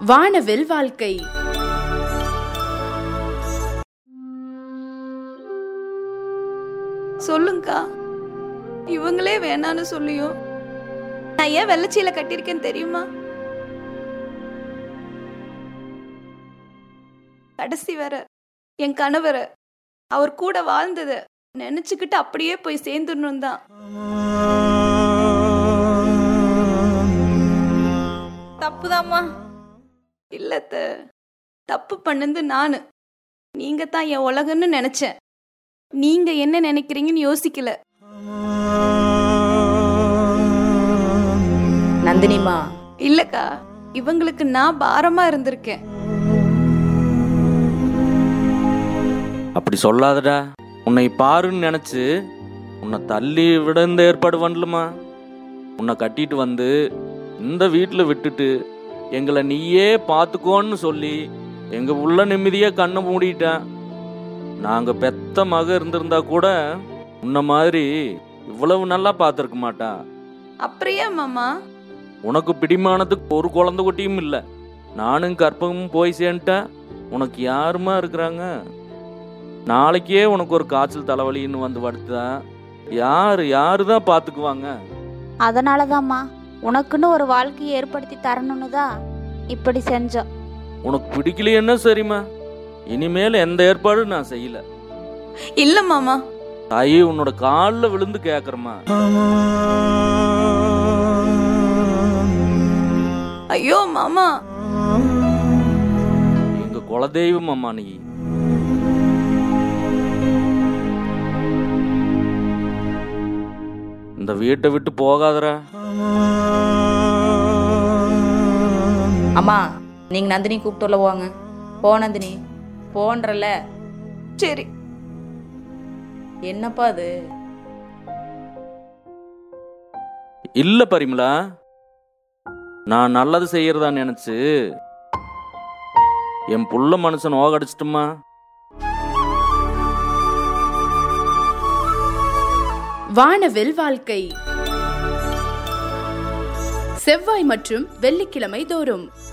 வானவில் வாழ்க்கை சொல்லுங்கக்கா இவங்களே வேணான்னு சொல்லியும் நான் ஏன் வெள்ளச்சீல கட்டியிருக்கேன்னு தெரியுமா கடைசி வர என் கணவரை அவர் கூட வாழ்ந்தத நினைச்சுக்கிட்டு அப்படியே போய் சேர்ந்துடணும் தான் தப்புதாம்மா இல்லத்த தப்பு பண்ணது நானு நீங்க தான் என் உலகன்னு நினைச்சேன் நீங்க என்ன நினைக்கிறீங்கன்னு யோசிக்கல நந்தினிமா இல்லக்கா இவங்களுக்கு நான் பாரமா இருந்திருக்கேன் அப்படி சொல்லாதடா உன்னை பாருன்னு நினைச்சு உன்னை தள்ளி விட இந்த ஏற்பாடு பண்ணலுமா உன்னை கட்டிட்டு வந்து இந்த வீட்டில் விட்டுட்டு எங்களை நீயே பார்த்துக்கோன்னு சொல்லி எங்க உள்ள நிம்மதியா கண்ணை மூடிட்டேன் நாங்க பெத்த மக இருந்திருந்தா கூட உன்ன மாதிரி இவ்வளவு நல்லா பார்த்துருக்க மாட்டா அப்படியே மாமா உனக்கு பிடிமானத்துக்கு ஒரு குழந்தை குட்டியும் இல்லை நானும் கற்பகமும் போய் சேர்ந்துட்டேன் உனக்கு யாருமா இருக்கிறாங்க நாளைக்கே உனக்கு ஒரு காய்ச்சல் தலைவலின்னு வந்து படுத்தா யாரு யாரு தான் பார்த்துக்குவாங்க அதனாலதாம்மா உனக்குன்னு ஒரு வாழ்க்கையை ஏற்படுத்தி தரணும்னு தான் இப்படி செஞ்சோம் உனக்கு பிடிக்கலையேன்னா சரிம்மா இனிமேல் எந்த ஏற்பாடும் நான் செய்யல இல்ல மாமா தாயி உன்னோட காலில் விழுந்து கேட்குறமா ஐயோ மாமா எங்க குலதெய்வம் அம்மா நீ இந்த வீட்டை விட்டு போகாதடா அம்மா நீங்க நந்தினி கூப்பிட்டு உள்ள போவாங்க போ நந்தினி போன்றல சரி என்னப்பா அது இல்ல பரிமளா நான் நல்லது செய்யறதா நினைச்சு என் புள்ள மனுஷன் ஓகடிச்சிட்டுமா வானவில் வாழ்க்கை செவ்வாய் மற்றும் வெள்ளிக்கிழமை தோறும்